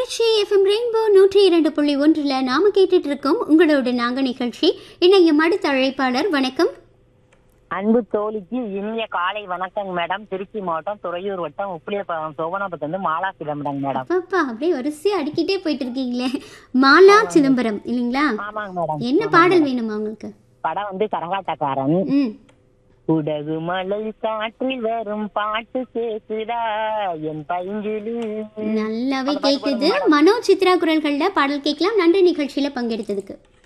Trichy FM rainbow நூற்றி இரண்டு புள்ளி ஒன்றில் நாம கேட்டுட்டு இருக்கோம் உங்களோட நாங்க நிகழ்ச்சி இணையம் அடுத்த அழைப்பாளர் வணக்கம் அன்பு தோழிக்கு இனிய காலை வணக்கங்க மேடம் திருச்சி மாவட்டம் துறையூர் வட்டம் உப்பிலியப்பம் சோபனாபத்து வந்து மாலா சிதம்பரம் மேடம் பாப்பா அப்படியே வரிசையா அடிக்கிட்டே போயிட்டு இருக்கீங்களே மாலா சிதம்பரம் இல்லைங்களா ஆமாங்க மேடம் என்ன பாடல் வேணுமா உங்களுக்கு படம் வந்து கரகாட்டக்காரன் ம் குடகு மலை காற்றில் வரும் பாட்டு கேக்குதா என் பைங்கிலி நல்லாவே கேக்குது மனோ சித்ரா குரல்கள்ல பாடல் கேட்கலாம் நன்றி நிகழ்ச்சியில பங்கெடுத்ததுக்கு